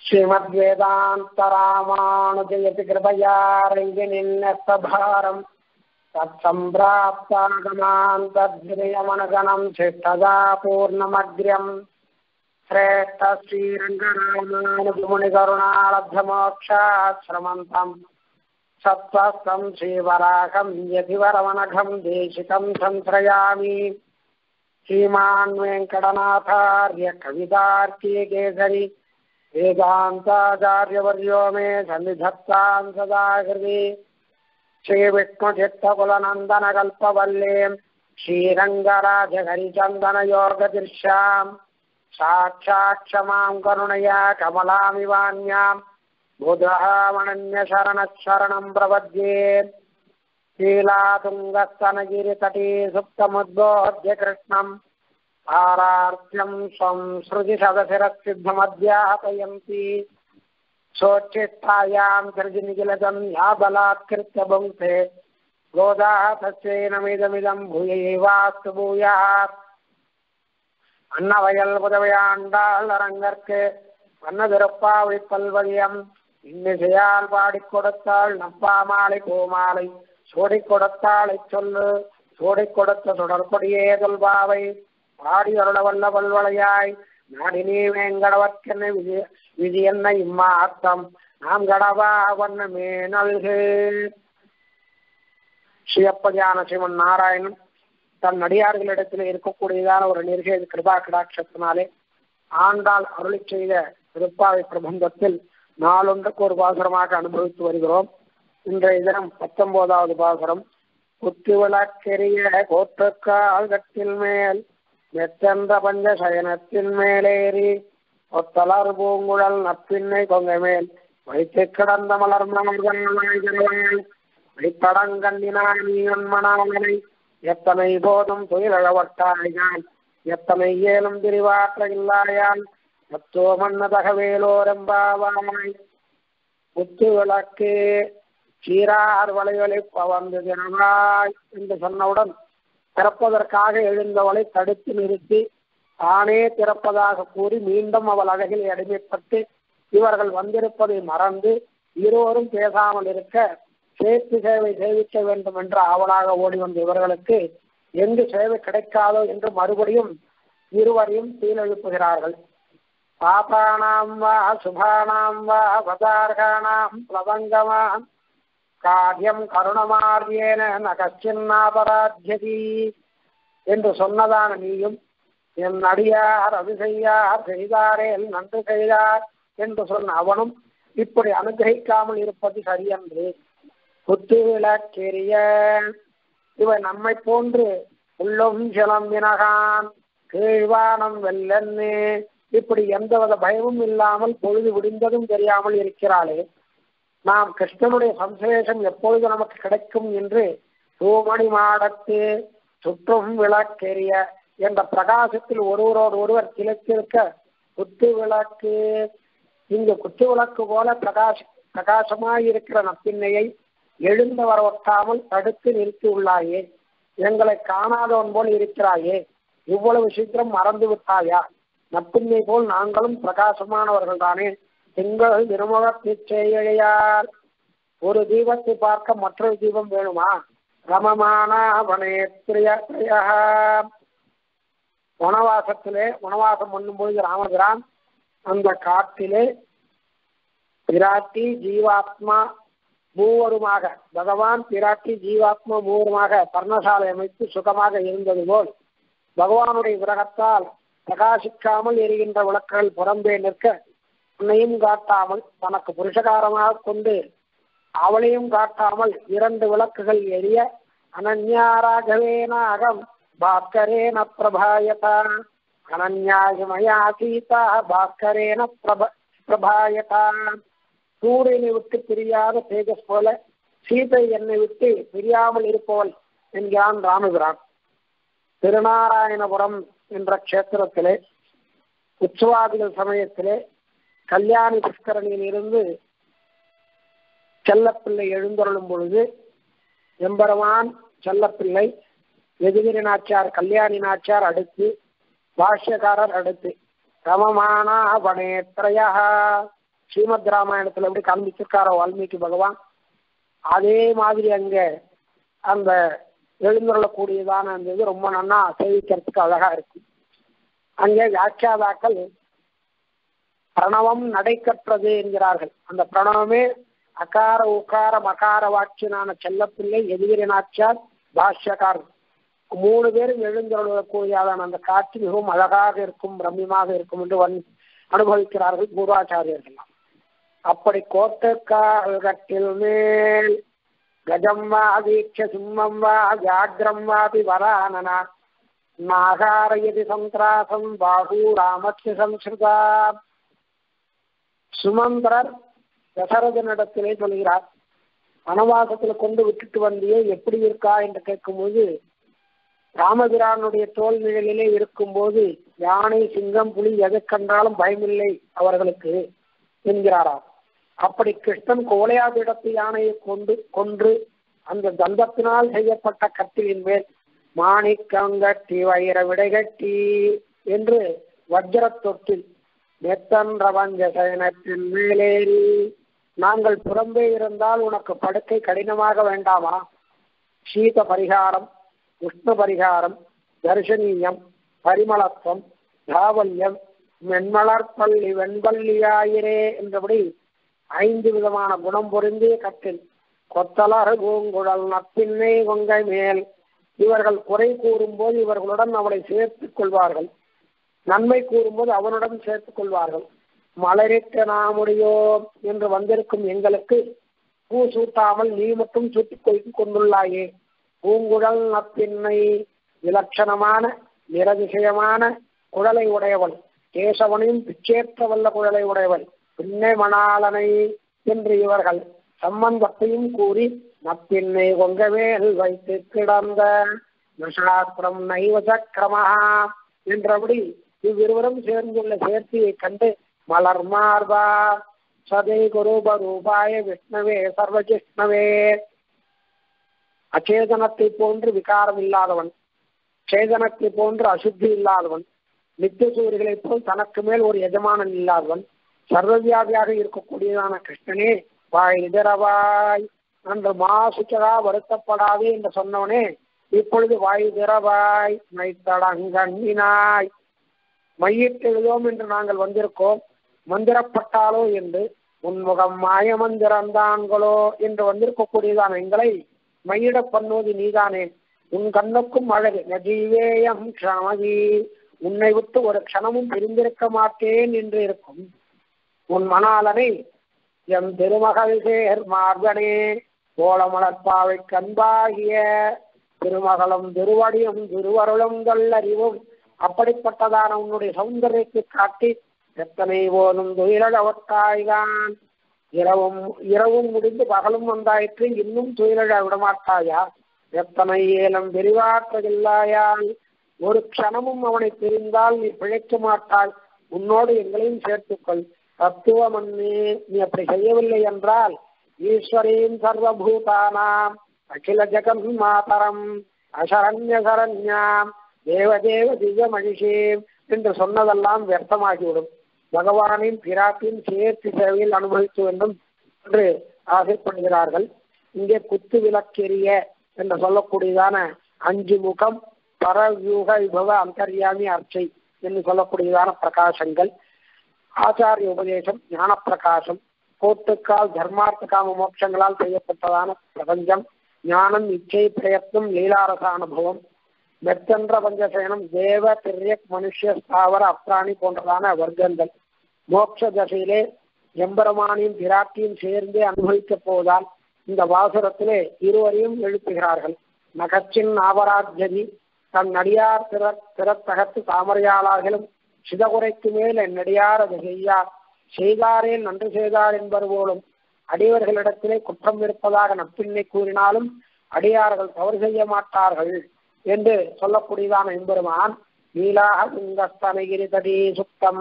श्रीमद्वेदान्तरामानुजयति कृपया रङ्गिनिन्नस्तभारम् तत्सम्प्राप्तागमान् तद्विनयमनगणम् शिष्टदा पूर्णमग्र्यम् श्रेष्ठ श्रीरङ्गरामानुजमुनिकरुणालब्धमोक्षाश्रमन्तम् सत्त्वस्तम् श्रीवराहम् यतिवरमनघम् देशिकम् संश्रयामि श्रीमान् वेङ्कटनाथार्य कवितार्की केसरी वेदान्ताचार्यवर्यो मे सन्निधत्ताम् सदा हृदि श्रीविष्णुचित्तकुलनन्दनकल्पवल्लीम् श्रीरङ्गराजहरिचन्दनयोगदृश्याम् साक्षात् क्षमाम् करुणया कमलामिवान्याम् बुधामणन्यशरणशरणम् प्रपद्ये शीलातुङ्गस्तनगिरितटे सुप्तमुद्बोध्य कृष्णम् आरार्त्यम् स्वम् श्रुतिशतशिरसिद्धमध्यापयन्ति सोच्छिष्टायाम् सृजनिखिलदम् या बलात्कृत्य भुङ्क्ते गोदाः तस्यैनमिदमिदम् भूयैवास्तु भूयात् அன்னவயல் புதவையாண்டாள் அரங்கற்கு வண்ணதிருப்பாவை பல்வதியம் இன்னிசையால் பாடிக் கொடுத்தாள் நப்பாமாலை கோமாலை சோடிக் கொடுத்தாளை சொல்லு சோடிக் கொடுத்த தொடர்படியே தொல்பாவை பாடி அருள வல்ல பல்வளையாய் நாடினே வேங்கடவர்க்கென்ன விதி விதி என்ன இம்மாத்தம் நாம் கடவா வண்ணமே நல்கு ஸ்ரீயப்பதியான சிவன் நாராயணன் தன் அடியார்களிடத்தில் இருக்கக்கூடியதான ஒரு நிர்கேது கிருபா கடாட்சத்தினாலே ஆண்டாள் அருளி செய்த திருப்பாவை பிரபந்தத்தில் நாளொன்றுக்கு ஒரு பாசுரமாக அனுபவித்து வருகிறோம் இன்றைய தினம் பத்தொன்பதாவது பாசுரம் குத்து விளக்கெரிய கோட்டுக்கால் கட்டில் மேல் மெத்தென்ற பஞ்ச சயனத்தின் மேலேறி ஒத்தலர் பூங்குழல் நப்பின்னை கொங்க மேல் வைத்து கிடந்த மலர் மலர்கள் வைத்தடங்கண்ணினாய் நீ மணாமலை எத்தனை போதும் துயிலழவட்டாயால் எத்தனை ஏலும் திரிவாற்ற இல்லாயால் மத்தோ மன்னதக வேலோரெம்பாவாய் முத்து விளக்கு சீரார் வளைவலை பவந்து தினவாய் என்று சொன்னவுடன் திறப்பதற்காக எழுந்தவளை தடுத்து நிறுத்தி தானே திறப்பதாக கூறி மீண்டும் அவள் அழகில் அடிமைப்பட்டு இவர்கள் வந்திருப்பதை மறந்து இருவரும் பேசாமல் இருக்க சேர்த்து சேவை சேவிக்க வேண்டும் என்று ஆவலாக ஓடி வந்த இவர்களுக்கு எங்கு சேவை கிடைக்காதோ என்று மறுபடியும் இருவரையும் சீலெழுப்புகிறார்கள் பாபானாம் வா சுபானாம் வா பதார்கானாம் பிளவங்கமாம் காரியம் கருணமாரியேன நகச்சின்னாபராத்தியதி என்று சொன்னதான நீயும் என் அடியார் அது செய்யார் செய்தாரேல் நன்று செய்தார் என்று சொன்ன அவனும் இப்படி அனுகிரகிக்காமல் இருப்பது சரியன்று குத்து விளக்கெரிய இவன் நம்மை போன்று உள்ளும் ஜலம் வினகான் கீழ்வானம் வெள்ளன்னு இப்படி எந்தவித பயமும் இல்லாமல் பொழுது விடிந்ததும் தெரியாமல் இருக்கிறாளே நாம் கிருஷ்ணனுடைய சம்சேஷம் எப்பொழுது நமக்கு கிடைக்கும் என்று தூமணி மாடத்து சுற்றும் விளக்கெரிய என்ற பிரகாசத்தில் ஒருவரோடு ஒருவர் கிழக்கிருக்க குத்து விளக்கு இங்கு குத்து விளக்கு போல பிரகாஷ் பிரகாசமாயிருக்கிற நப்பின்னையை எழுந்து வர ஒட்டாமல் தடுத்து நிறுத்தி உள்ளாயே எங்களை காணாதவன் போல் இருக்கிறாயே இவ்வளவு சீக்கிரம் மறந்து விட்டாயா நப்பின்னை போல் நாங்களும் பிரகாசமானவர்கள் தானே திங்கள் திருமுக பிச்சையார் ஒரு தீபத்தை பார்க்க மற்றொரு தீபம் வேணுமா ரமமான வனவாசத்திலே வனவாசம் பண்ணும்பொழுது ராமபிரான் அந்த காட்டிலே பிராட்டி ஜீவாத்மா மூவருமாக பகவான் பிராட்டி ஜீவாத்மா மூவருமாக பர்ணசாலை அமைத்து சுகமாக இருந்தது போல் பகவானுடைய விரகத்தால் பிரகாசிக்காமல் எரிகின்ற விளக்குகள் புறம்பே நிற்க உன்னையும் காட்டாமல் தனக்கு புருஷகாரமாக கொண்டு அவளையும் காட்டாமல் இரண்டு விளக்குகள் எரிய அனன்யாராகவேனாகம் பாஸ்கரேன பிரபாயதா அனன்யாயமயா சீதா பாஸ்கரேன பிரப பிரபாயதா சூரியனை விட்டு பிரியாத தேஜஸ் போல சீதை என்னை விட்டு பிரியாமல் இருப்பவள் என்கிறான் ராமபிரான் திருநாராயணபுரம் என்ற கஷேத்திரத்திலே உற்சவாதிகள் சமயத்திலே கல்யாணி புஷ்கரணியில் இருந்து செல்லப்பிள்ளை எழுந்தருளும் பொழுது எம்பெருமான் செல்லப்பிள்ளை எதிகிரி நாச்சியார் கல்யாணி நாச்சியார் அடுத்து பாஷ்யக்காரர் அடுத்து ரமமானா வனேத்ரயா ஸ்ரீமத் ராமாயணத்துல எப்படி காண்பிச்சிருக்காரோ வால்மீகி பகவான் அதே மாதிரி அங்க அந்த எழுந்துள்ளக்கூடியதான அந்த இது ரொம்ப நன்னா சேவிக்கிறதுக்கு அழகா இருக்கும் அங்கே வியாக்கியாதாக்கள் பிரணவம் நடைக்கற்றது என்கிறார்கள் அந்த பிரணவமே அகார உகார மகார வாட்சியனான செல்லப்பிள்ளை எதிரினாச்சார் பாஷ்யக்கார் மூணு பேரும் எழுந்தருளக்கூடியதான அந்த காட்சி மிகவும் அழகாக இருக்கும் ரம்யமாக இருக்கும் என்று வன் அனுபவிக்கிறார்கள் பூர்வாச்சாரியர்கள் அப்படி கோட்டக்கால்கட்டில் மேல் கஜம் வா வீட்ச சிம்மம் வா வியாக்ரம் வாபி வரானனா நாகாரயதி சந்திராசம் பாகு ராமஸ்ய சம்ஸ்கிருதா சுமந்திரர் தசரதனிடத்திலே சொல்கிறார் வனவாசத்துல கொண்டு விட்டுட்டு வந்தியே எப்படி இருக்கா என்று கேட்கும்போது ராமபிரானுடைய தோல் நிழலிலே இருக்கும்போது யானை சிங்கம் புலி எதை கண்டாலும் பயமில்லை அவர்களுக்கு என்கிறாராம் அப்படி கிருஷ்ணன் கோலையாபிடத்து யானையை கொண்டு கொன்று அந்த தந்தத்தினால் செய்யப்பட்ட கத்திலின் மேல் மாணிக்கங்கட்டி வைர விடைகட்டி என்று வஜ்ர தொட்டில் நெத்தன் ரவஞ்ச சயனத்தின் மேலேறி நாங்கள் புறம்பே இருந்தால் உனக்கு படுக்கை கடினமாக வேண்டாமா சீத பரிகாரம் உஷ்ண பரிகாரம் தர்ஷனீயம் பரிமளத்துவம் தாவல்யம் மென்மலர்பள்ளி வெண்பள்ளியாயிரே என்றபடி ஐந்து விதமான குணம் பொருந்திய கட்டில் கொத்தலர் பூங்குழல் நப்பின்னை கொங்கை மேல் இவர்கள் குறை கூறும்போது இவர்களுடன் அவளை சேர்த்துக் கொள்வார்கள் நன்மை கூறும்போது அவனுடன் சேர்த்துக் கொள்வார்கள் மலரிட்ட நாமுடையோ என்று வந்திருக்கும் எங்களுக்கு பூ சூட்டாமல் நீ மட்டும் சூட்டிக் கொண்டுள்ளாயே பூங்குழல் நப்பின்னை விலட்சணமான நிரதிசயமான குழலை உடையவள் கேசவனையும் பிச்சேற்ற வல்ல குழலை உடையவள் பின்னை மணாளனை என்று இவர்கள் சம்பந்தத்தையும் கூறி நப்பின்னை கொங்கவேல் வைத்து கிடந்த நசாஸ்திரம் நைவ சக்கிரமஹா என்றபடி இவ்விருவரும் சேர்ந்துள்ள சேர்த்தியை கண்டு மலர் மார்பா சதை குரூப ரூபாய விஷ்ணவே சர்வஜிஷ்ணவே அச்சேதனத்தை போன்று விகாரம் இல்லாதவன் சேதனத்தை போன்று அசுத்தி இல்லாதவன் நித்திய சூரியர்களைப் போல் தனக்கு மேல் ஒரு எஜமானன் இல்லாதவன் சர்வவியாபியாக இருக்கக்கூடியதான கிருஷ்ணனே வாய் திரவாய் அன்று மாசுச்சதா வருத்தப்படாதே என்று சொன்னவனே இப்பொழுது வாய் திரவாய் மைத்தடங்கண்ணினாய் மையிட்டெழுதோம் என்று நாங்கள் வந்திருக்கோம் மந்திரப்பட்டாலோ என்று உன்முகம் மாய மந்திரந்தான்களோ என்று வந்திருக்கக்கூடியதான எங்களை மையிட பண்ணுவது நீதானே உன் கண்ணுக்கும் அழகு நஜீவேயம் க்ஷமதி உன்னை விட்டு ஒரு க்ஷணமும் பிரிந்திருக்க மாட்டேன் என்று இருக்கும் உன் மணாலனை எம் திருமகள் சேர் மார்பனே கோலமலர்பாவை கண்பாகிய திருமகளும் திருவடியும் திருவருளும் அறிவும் அப்படிப்பட்டதான உன்னுடைய சௌந்தரியத்தை காட்டி எத்தனை போதும் துயிலழவட்டாய்தான் இரவும் இரவும் முடிந்து பகலும் வந்தாயிற்று இன்னும் துயிலழ விடமாட்டாயா எத்தனை ஏலம் விரிவாற்றதில்லாயால் ஒரு க்ஷணமும் அவனை பிரிந்தால் நீ பிழைக்க மாட்டாய் உன்னோடு எங்களையும் சேர்த்துக்கொள் தத்துவமன்னே நீ அப்படி செய்யவில்லை என்றால் ஈஸ்வரீம் சர்வபூதானாம் அகில ஜெகன் மாதரம் அசரண்ய சரண்யாம் தேவதேவ திவ்ய மகிஷேம் என்று சொன்னதெல்லாம் வியர்த்தமாகிவிடும் பகவானின் பிராட்டின் சேர்த்து சேவையில் அனுபவிக்க வேண்டும் என்று ஆசைப்படுகிறார்கள் இங்கே குத்து விளக்கெரிய என்று சொல்லக்கூடியதான அஞ்சு முகம் பரவியூக விபவ அந்தர்யாமி அர்ச்சை என்று சொல்லக்கூடியதான பிரகாசங்கள் ஆச்சாரிய உபதேசம் ஞான பிரகாசம் கோட்டுக்கால் தர்மார்த்த காம மோட்சங்களால் செய்யப்பட்டதான பிரபஞ்சம் ஞானம் இச்சை பிரயத்னம் லீலாரச அனுபவம் மெத்தென்ற பஞ்சசயனம் தேவ திரியக் மனுஷ ஸ்தாவர அப்ராணி போன்றதான வர்க்கங்கள் மோட்ச தசையிலே எம்பெருமானையும் பிராட்டியும் சேர்ந்தே அனுபவிக்கப் போவதால் இந்த வாசுரத்திலே இருவரையும் எழுப்புகிறார்கள் நகச்சின் ஆபராஜதி தன் நடியார் திற திறத்தகத்து தாமரையாளாகிலும் சிதகுரைக்கு மேல் என் நடியார் அது செய்யார் செய்தாரே நன்று செய்தார் என்பது போலும் அடியவர்களிடத்திலே குற்றம் இருப்பதாக நப்பின்னை கூறினாலும் அடியார்கள் தவறு செய்ய மாட்டார்கள் என்று சொல்லக்கூடியதான எம்பெருமான் நீலாக சுங்கஸ்தனகிரி தடி சுத்தம்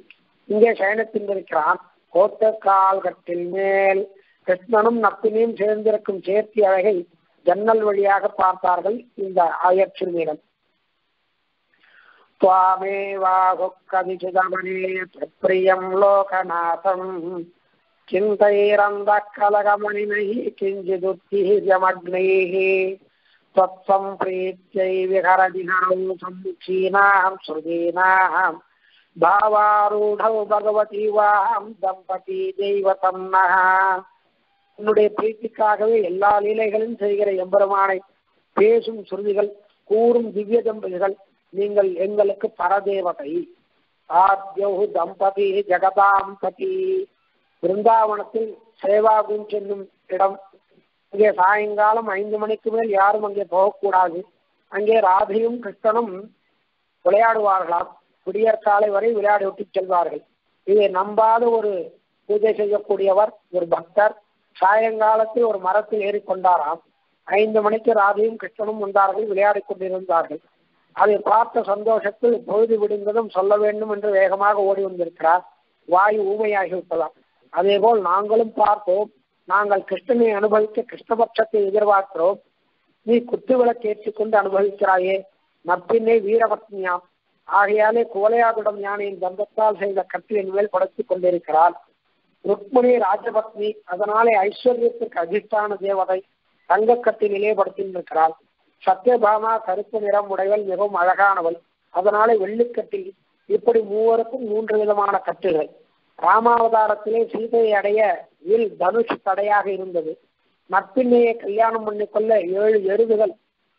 இங்கே சயனத்தில் இருக்கிறான் கோத்த கால் கட்டில் மேல் கிருஷ்ணனும் நப்பினையும் சேர்ந்திருக்கும் சேர்த்தி அழகை ஜன்னல் வழியாக பார்த்தார்கள் இந்த ஆயற்றில் மீனம் त्वामेवाहुकविचिदमने प्रियं लोकनाथम् चिन्तैरन्धः कलगमणिनैः किञ्चिदुत्तीर्यमग्नैः त्वत्सम्प्रीत्यै विहरदिहरौ सम्मुखीनां श्रुतीनां भावारूढौ भगवती வாம் தம்பதி தெய்வத்தம் உன்னுடைய பிரீத்திக்காகவே எல்லா லீலைகளும் செய்கிற எம்பெருமானை பேசும் சுருதிகள் கூறும் திவ்ய தம்பதிகள் நீங்கள் எங்களுக்கு பரதேவதை ஆத்யௌ தம்பதி ஜெகதாம் பதி பிருந்தாவனத்தில் சேவாகுஞ்ச் என்னும் இடம் அங்கே சாயங்காலம் ஐந்து மணிக்கு மேல் யாரும் அங்கே போகக்கூடாது அங்கே ராதையும் கிருஷ்ணனும் விளையாடுவார்களாம் விடியற்காலை வரை விளையாடி விட்டு செல்வார்கள் இதை நம்பாத ஒரு பூஜை செய்யக்கூடியவர் ஒரு பக்தர் சாயங்காலத்தில் ஒரு மரத்தில் ஏறிக்கொண்டாராம் ஐந்து மணிக்கு ராதையும் கிருஷ்ணனும் வந்தார்கள் விளையாடி கொண்டிருந்தார்கள் அதை பார்த்த சந்தோஷத்தில் பொழுது விடுந்ததும் சொல்ல வேண்டும் என்று வேகமாக ஓடி வந்திருக்கிறார் வாயு ஊமையாகிவிட்டதாம் அதே போல் நாங்களும் பார்த்தோம் நாங்கள் கிருஷ்ணனை அனுபவிக்க கிருஷ்ணபட்சத்தை எதிர்பார்க்கிறோம் நீ குத்து விளக்கு கொண்டு அனுபவிக்கிறாயே நப்பின்னே வீரபத்னியாம் ஆகையாலே குவலையாதுடம் யானையின் தந்தத்தால் செய்த கட்டிலின் மேல் படுத்திக் கொண்டிருக்கிறாள் ருக்மணி ராஜபத்னி அதனாலே ஐஸ்வர்யத்திற்கு அதிஷ்டான தேவதை தங்கக்கட்டிலே படுத்திருக்கிறாள் சத்யபாமா கருப்பு நிறம் உடையவள் மிகவும் அழகானவள் அதனாலே வெள்ளிக்கட்டில் இப்படி மூவருக்கும் மூன்று விதமான கட்டுகள் ராமாவதாரத்திலே சீதையை அடைய வில் தனுஷ் தடையாக இருந்தது நற்பின்னையை கல்யாணம் பண்ணிக்கொள்ள ஏழு எருதுகள்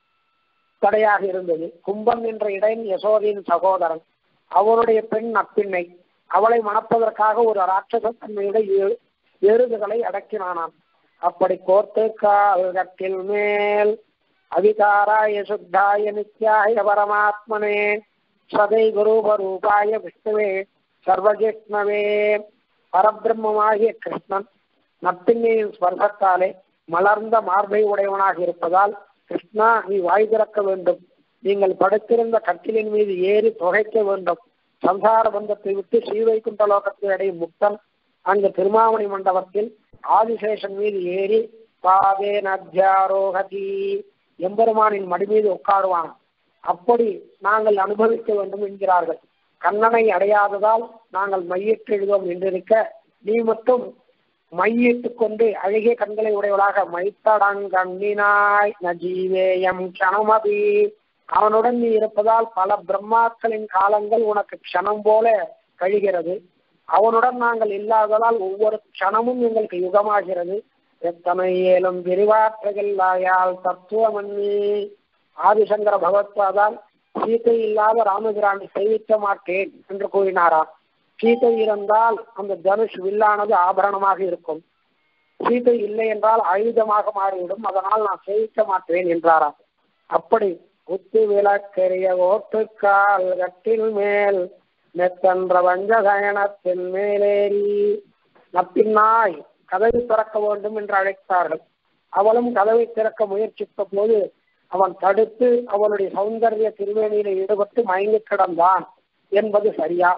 தடையாக இருந்தது கும்பன் என்ற இடையன் யசோதையின் சகோதரன் அவனுடைய பெண் நப்பின்னை அவளை மணப்பதற்காக ஒரு ராட்சசத்தன்மையுடைய எருதுகளை அடக்கினானாம் அப்படி கோர்த்து கால்கட்டில் மேல் அவிகாராய சுத்தாய நித்யாய பரமாத்மனே சதை குரூபரூபாய விஷ்ணுவே சர்வஜிஷ்ணவே பரபிரம்மமாகிய கிருஷ்ணன் நப்பின்னையின் ஸ்பர்சத்தாலே மலர்ந்த மார்பை உடையவனாக இருப்பதால் கிருஷ்ணா நீ வாய் திறக்க வேண்டும் நீங்கள் படுத்திருந்த கட்டிலின் மீது ஏறி புகைக்க வேண்டும் சம்சார பந்தத்தை விட்டு ஸ்ரீவைகுண்ட லோகத்தை அடையும் முக்தன் அங்கு திருமாமணி மண்டபத்தில் ஆதிசேஷன் மீது ஏறி பாதே நத்யாரோகதி எம்பெருமானின் மடி மீது உட்காருவான் அப்படி நாங்கள் அனுபவிக்க வேண்டும் என்கிறார்கள் கண்ணனை அடையாததால் நாங்கள் மையிட்டு எழுதுவோம் என்றிருக்க நீ மட்டும் மையிட்டு கொண்டு அழகிய கண்களை உடையவளாக மைத்தடங்கண்ணினாய் நஜீவேயம் கணமதி அவனுடன் நீ இருப்பதால் பல பிரம்மாக்களின் காலங்கள் உனக்கு க்ஷணம் போல கழிகிறது அவனுடன் நாங்கள் இல்லாததால் ஒவ்வொரு க்ஷணமும் எங்களுக்கு யுகமாகிறது எத்தனை ஏலும் விரிவாற்றுகில்லாயால் தத்துவமன்னி ஆதிசங்கர பகவத்பாதால் சீத்தை இல்லாத ராமபிரானை செய்விக்க மாட்டேன் என்று கூறினாராம் சீதை இருந்தால் அந்த தனுஷ் வில்லானது ஆபரணமாக இருக்கும் சீதை இல்லை என்றால் ஆயுதமாக மாறிவிடும் அதனால் நான் சேவிக்க மாட்டேன் என்றாராம் அப்படி குத்து விளக்கெரிய ஓட்டுக்கால் கட்டில் மேல் மெத்தன்ற வஞ்சகயனத்தின் மேலேறி நப்பின்னாய் கதவை திறக்க வேண்டும் என்று அழைத்தார்கள் அவளும் கதவை திறக்க முயற்சித்த போது அவன் தடுத்து அவளுடைய சௌந்தரிய திருவேணியில ஈடுபட்டு மயங்கி கிடந்தான் என்பது சரியா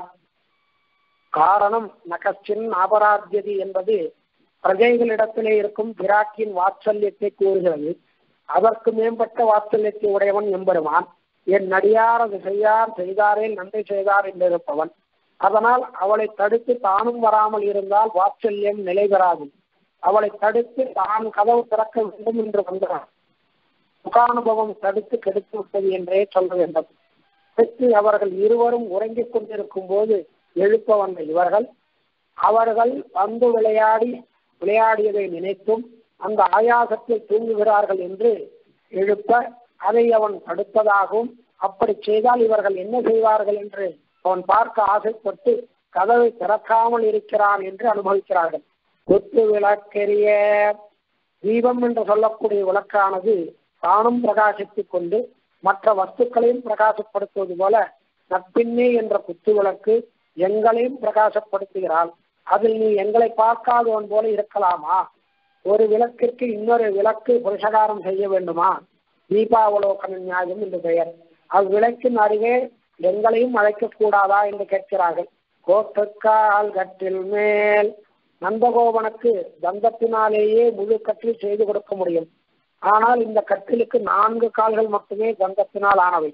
காரணம் நகச்சின் அபராத்தியதி என்பது பிரஜைகளிடத்திலே இருக்கும் பிராக்கின் வாத்சல்யத்தை கூறுகிறது அதற்கு மேம்பட்ட வாத்சல்யத்தை உடையவன் எம்பெருமான் என் நடியார் அது செய்யார் செய்தாரேல் நன்மை செய்தார் என்றிருப்பவன் அதனால் அவளை தடுத்து தானும் வராமல் இருந்தால் வாத்சல்யம் நிலை பெறாது அவளை தடுத்து தான் கதவு திறக்க வேண்டும் என்று வந்தான் முகானுபவம் தடுத்து கெடுத்து விட்டது என்றே சொல்ல வேண்டும் அடுத்து அவர்கள் இருவரும் உறங்கிக் கொண்டிருக்கும் போது எழுப்ப வந்த இவர்கள் அவர்கள் வந்து விளையாடி விளையாடியதை நினைத்தும் அந்த ஆயாசத்தில் தூங்குகிறார்கள் என்று எழுப்ப அதை அவன் தடுப்பதாகவும் அப்படி செய்தால் இவர்கள் என்ன செய்வார்கள் என்று அவன் பார்க்க ஆசைப்பட்டு கதவை திறக்காமல் இருக்கிறான் என்று அனுபவிக்கிறார்கள் கொத்து விளக்கெரிய தீபம் என்று சொல்லக்கூடிய விளக்கானது தானும் பிரகாசித்துக் கொண்டு மற்ற வஸ்துக்களையும் பிரகாசப்படுத்துவது போல நப்பின்னே என்ற குத்து விளக்கு எங்களையும் பிரகாசப்படுத்துகிறாள் அதில் நீ எங்களை பார்க்காதவன் போல இருக்கலாமா ஒரு விளக்கிற்கு இன்னொரு விளக்கு புருஷகாரம் செய்ய வேண்டுமா தீபாவலோகன நியாயம் என்று பெயர் அவ்விளக்கின் அருகே எங்களையும் அழைக்க கூடாதா என்று கேட்கிறார்கள் கோட்டுக்கால் கட்டில் மேல் நந்தகோபனுக்கு தந்தத்தினாலேயே முழு கட்டில் செய்து கொடுக்க முடியும் ஆனால் இந்த கட்டிலுக்கு நான்கு கால்கள் மட்டுமே தந்தத்தினால் ஆனவை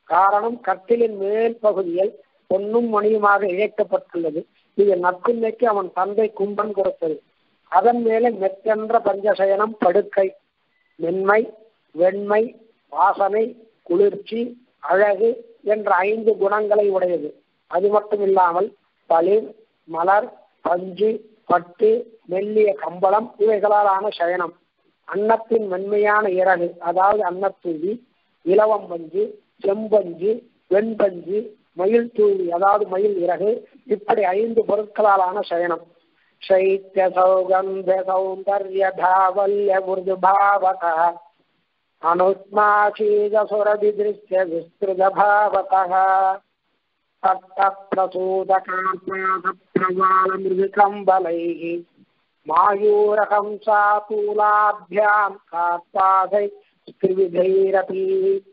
காரணம் கட்டிலின் மேல் பகுதியில் பொன்னும் மணியுமாக இழைக்கப்பட்டுள்ளது இது நப்பின்னைக்கு அவன் தந்தை கும்பன் கொடுத்தது அதன் மேலே மெத்தென்ற பஞ்சசயனம் படுக்கை மென்மை வெண்மை வாசனை குளிர்ச்சி அழகு என்ற ஐந்து குணங்களை உடையது அது மட்டும் இல்லாமல் தளிர் மலர் பஞ்சு பட்டு மெல்லிய கம்பளம் இவைகளாலான சயனம் அன்னத்தின் மென்மையான இறகு அதாவது அன்னத்தூவி இலவம் பஞ்சு செம்பஞ்சு வெண்பஞ்சு மயில் தூவி அதாவது மயில் இறகு இப்படி ஐந்து பொருட்களாலான சயனம் சைத்திய சௌகந்த சௌந்தர்ய தாவல்ய மிருது பாவக அனுஸ்மாசீதசுரதி திருஷ்ய விஸ்திருத பாவக तप्तप्रसूतकार्पादप्रवालमृदुकम्बलैः मायूरहंसातूलाभ्याम् कार्पादै त्रिविधैरपि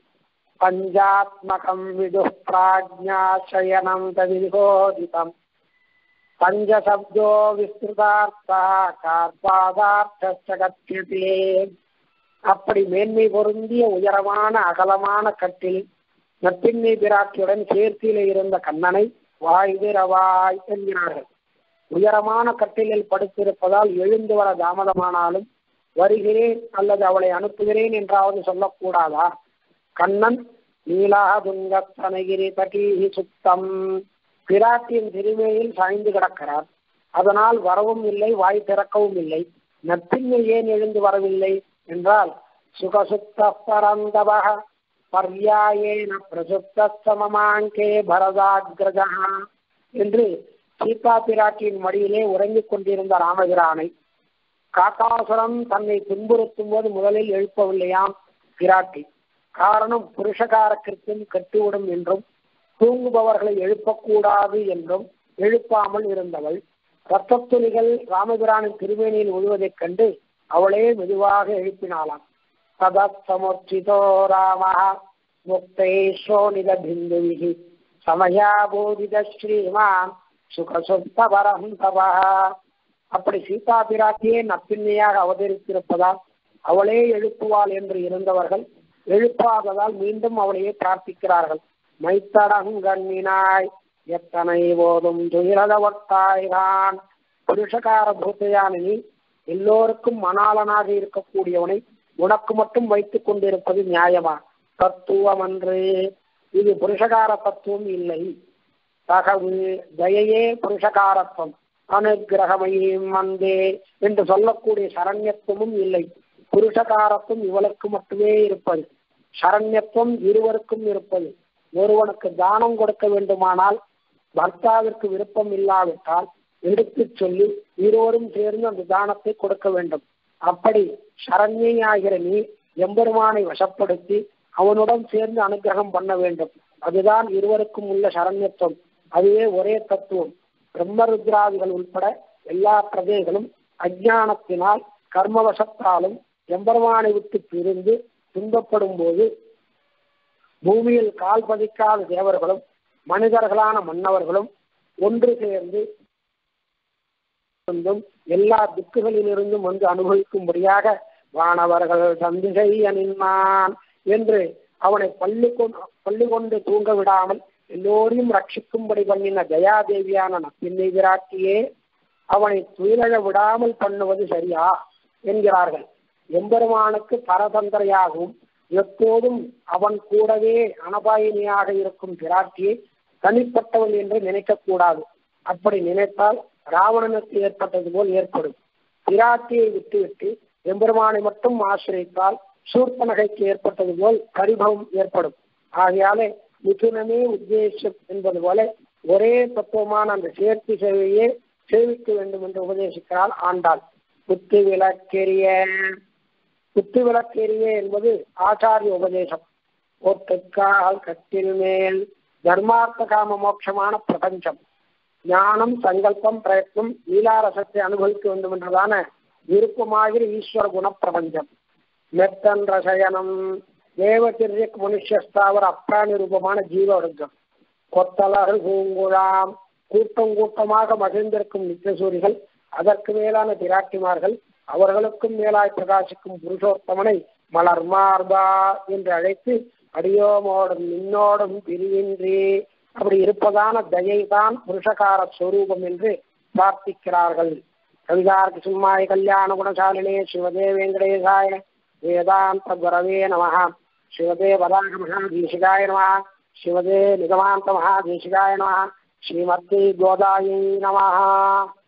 पञ्चात्मकम् विदुः प्राज्ञाशयनम् तदिहोदितम् पञ्चशब्दो विस्तृतार्थः कार्पादार्थश्च கத்தியதே அப்படி மேன்மை பொருந்திய உயரமான அகலமான கட்டில் நப்பின்னை பிராட்டியுடன் சேர்த்தியில இருந்த கண்ணனை வாய் வீரவாய் என்கிறார்கள் உயரமான கட்டிலில் படுத்திருப்பதால் எழுந்து வர தாமதமானாலும் வருகிறேன் அல்லது அவளை அனுப்புகிறேன் என்றாவது சொல்லக்கூடாதா கண்ணன் நீலாதுங்கத்தனகிரி தகீஹி சுத்தம் பிராட்டியின் திருமையில் சாய்ந்து கிடக்கிறார் அதனால் வரவும் இல்லை வாய் திறக்கவும் இல்லை நப்பின்மை ஏன் எழுந்து வரவில்லை என்றால் சுகசுத்த பரந்தவக பர்யாயேன பிரசுத்த சமமாங்கே பரதாகிரஜா என்று சீதா பிராட்டியின் மடியிலே உறங்கிக் கொண்டிருந்த ராமபிரானை காக்காசுரம் தன்னை துன்புறுத்தும் போது முதலில் எழுப்பவில்லையாம் பிராட்டி காரணம் புருஷகார கிருத்தியம் கட்டுவிடும் என்றும் தூங்குபவர்களை எழுப்பக்கூடாது என்றும் எழுப்பாமல் இருந்தவள் ரத்தத்துளிகள் ராமபிரானின் திருமேனியில் விழுவதைக் கண்டு அவளே மெதுவாக எழுப்பினாளாம் तदत्समुत्थितो रामः मुक्तैश्वोनिदबिन्दुभिः समयाबोधित श्रीमान् சுகசுத்தபரம் தவா அப்படி சீதா பிராட்டியே நப்பின்மையாக அவதரித்திருப்பதால் அவளே எழுப்புவாள் என்று இருந்தவர்கள் எழுப்பாததால் மீண்டும் அவளையே பிரார்த்திக்கிறார்கள் மைத்தடங்கண்ணினாய் எத்தனை போதும் துயிரதவட்டாய்தான் புருஷகார பூத்தையானி எல்லோருக்கும் மணாளனாக இருக்கக்கூடியவனை உனக்கு மட்டும் வைத்துக் கொண்டிருப்பது நியாயமா தத்துவம் அன்று இது புருஷகார தத்துவம் இல்லை தகவு தயையே புருஷகாரத்துவம் அனுகிரகமையும் வந்தே என்று சொல்லக்கூடிய சரண்யத்துவமும் இல்லை புருஷகாரத்துவம் இவளுக்கு மட்டுமே இருப்பது சரண்யத்துவம் இருவருக்கும் இருப்பது ஒருவனுக்கு தானம் கொடுக்க வேண்டுமானால் பர்த்தாவிற்கு விருப்பம் இல்லாவிட்டால் எடுத்துச் சொல்லி இருவரும் சேர்ந்து அந்த தானத்தை கொடுக்க வேண்டும் அப்படி சரண்யாகிற நீ எம்பெருமானை வசப்படுத்தி அவனுடன் சேர்ந்து அனுகிரகம் பண்ண வேண்டும் அதுதான் இருவருக்கும் உள்ள சரண்யத்துவம் அதுவே ஒரே தத்துவம் பிரம்மருத்ராதிகள் உட்பட எல்லா பிரஜைகளும் அஜானத்தினால் கர்மவசத்தாலும் எம்பெருமானை விட்டு பிரிந்து துன்பப்படும் போது பூமியில் கால் பதிக்காத தேவர்களும் மனிதர்களான மன்னவர்களும் ஒன்று சேர்ந்து இருந்தும் எல்லா திக்குகளிலிருந்தும் வந்து அனுபவிக்கும்படியாக வானவர்கள் சந்திகை அணிந்தான் என்று அவனை பள்ளி கொண்டு பள்ளி கொண்டு தூங்க விடாமல் எல்லோரையும் ரட்சிக்கும்படி பண்ணின தயாதேவியான நப்பின்னை விராட்டியே அவனை துயிலழ விடாமல் பண்ணுவது சரியா என்கிறார்கள் எம்பெருமானுக்கு பரதந்திரையாகவும் எப்போதும் அவன் கூடவே அனபாயினியாக இருக்கும் பிராட்டியை தனிப்பட்டவள் என்று நினைக்கக்கூடாது அப்படி நினைத்தால் ராவணனுக்கு ஏற்பட்டது போல் ஏற்படும் பிராட்டியை விட்டுவிட்டு எம்பெருமானை மட்டும் ஆசிரித்தால் சூர்பனகைக்கு ஏற்பட்டது போல் பரிபவம் ஏற்படும் ஆகையாலே மிதுனமே உத்தேசம் என்பது போல ஒரே தத்துவமான அந்த சேர்த்தி சேவையே சேவிக்க வேண்டும் என்று உபதேசிக்கிறாள் ஆண்டாள் குத்து விளக்கெரிய குத்து விளக்கெரிய என்பது ஆச்சாரிய உபதேசம் ஒட்டுக்கால் கட்டில் மேல் தர்மார்த்த காம மோட்சமான பிரபஞ்சம் ஞானம் சங்கல்பம் பிரயத்னம் லீலாரசத்தை அனுபவிக்க வேண்டும் என்றதான விருப்பமாகிற ஈஸ்வர குண பிரபஞ்சம் மெத்தன் ரசயனம் தேவதிரியக் மனுஷஸ்தாவர அப்பிராணி ரூபமான ஜீவ வர்க்கம் கொத்தலர்கள் பூங்குழாம் கூட்டம் கூட்டமாக மகிழ்ந்திருக்கும் நித்தியசூரிகள் அதற்கு மேலான பிராட்டிமார்கள் அவர்களுக்கும் மேலாய் பிரகாசிக்கும் புருஷோத்தமனை மலர் மார்பா என்று அழைத்து அடியோமோடும் நின்னோடும் பிரிவின்றி அப்படி இருப்பதான தயை தான் புருஷகார ஸ்வரூபம் என்று பிரார்த்திக்கிறார்கள் கவிதார்க்கு சும்மாய கல்யாண குணசாலினே சிவதே வெங்கடேசாய வேதாந்த குரவே நம சிவதே வராக மகாதீசிகாய நம சிவதே நிகமாந்த மகாதீசிகாய நம ஸ்ரீமத்தி கோதாயை நம